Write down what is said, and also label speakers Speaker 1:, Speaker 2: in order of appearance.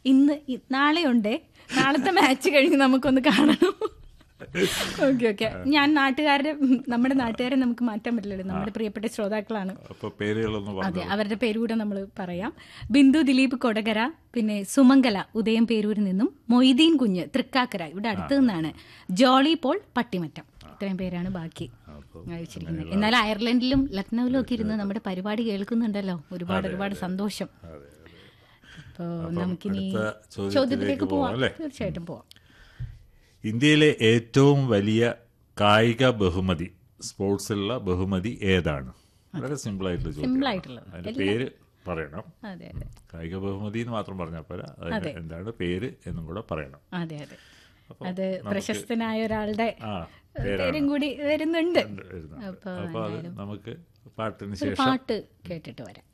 Speaker 1: ഇന്ന് ഇ- നാളെയുണ്ടേ നാളത്തെ മാച്ച് കഴിഞ്ഞ് നമുക്കൊന്ന് കാണണം ഓക്കെ ഓക്കെ ഞാൻ നാട്ടുകാരുടെ ഉം, നമ്മുടെ നാട്ടുകാരെ നമുക്ക് മാറ്റാൻ പറ്റില്ലല്ലോ നമ്മുടെ പ്രിയപ്പെട്ട ശ്രോതാക്കളാണ്
Speaker 2: അപ്പൊ പേരുകളൊന്ന്
Speaker 1: അതെ
Speaker 2: പറഞ്ഞു
Speaker 1: അവരുടെ പേര് കൂടെ നമ്മൾ പറയാം ബിന്ദു ദിലീപ് കൊടകര പിന്നെ സുമംഗല ഉദയം പേരൂരിൽ നിന്നും മൊയ്തീൻ കുഞ്ഞ് തൃക്കാക്കര ഇവിടെ അടുത്ത് നിന്നാണ് ജോളി പോൾ പട്ടിമറ്റം ഇത്രയും പേരാണ് ബാക്കി അയച്ചിരിക്കുന്നത് എന്നാൽ അയർലൻഡിലും ലക്നൌവിലും ഒക്കെ ഇരുന്ന് നമ്മുടെ പരിപാടി കേൾക്കുന്നുണ്ടല്ലോ ഒരുപാട് ഒരുപാട് സന്തോഷം അപ്പോൾ നമുക്കിനി
Speaker 2: അടുത്ത ചോദ്യത്തിലേക്ക്
Speaker 1: ചോദ്യത്തിലേക്ക്
Speaker 2: പോവാം,
Speaker 1: പോവാം
Speaker 2: അല്ലേ?
Speaker 1: തീർച്ചയായിട്ടും പോവാം
Speaker 2: ഇന്ത്യയിലെ ഏറ്റവും വലിയ കായിക ബഹുമതി സ്പോർട്സിലുള്ള ബഹുമതി ഏതാണ് വളരെ സിമ്പിൾ ആയിട്ടുള്ള ചോദ്യം
Speaker 1: Simple ആയിട്ടുള്ളത്.
Speaker 2: അതിന്റെ പേര് പറയണം
Speaker 1: അതെ അതെ
Speaker 2: കായിക ബഹുമതി എന്ന് മാത്രം പറഞ്ഞാൽ പോരാ അതിന്റെ എന്താണ് പേര് എന്നും കൂടെ പറയണം
Speaker 1: അതെ അതെ അത് പ്രശസ്തനായ ഒരാളുടെ
Speaker 2: ആ
Speaker 1: പേരും കൂടി വരുന്നുണ്ട്
Speaker 2: വരുന്നുണ്ട്.
Speaker 1: അപ്പൊ
Speaker 2: അപ്പൊ അത് നമുക്ക് പാട്ടിന്
Speaker 1: ഒരു
Speaker 2: ശേഷം
Speaker 1: പാട്ട് കേട്ടിട്ട് വരാം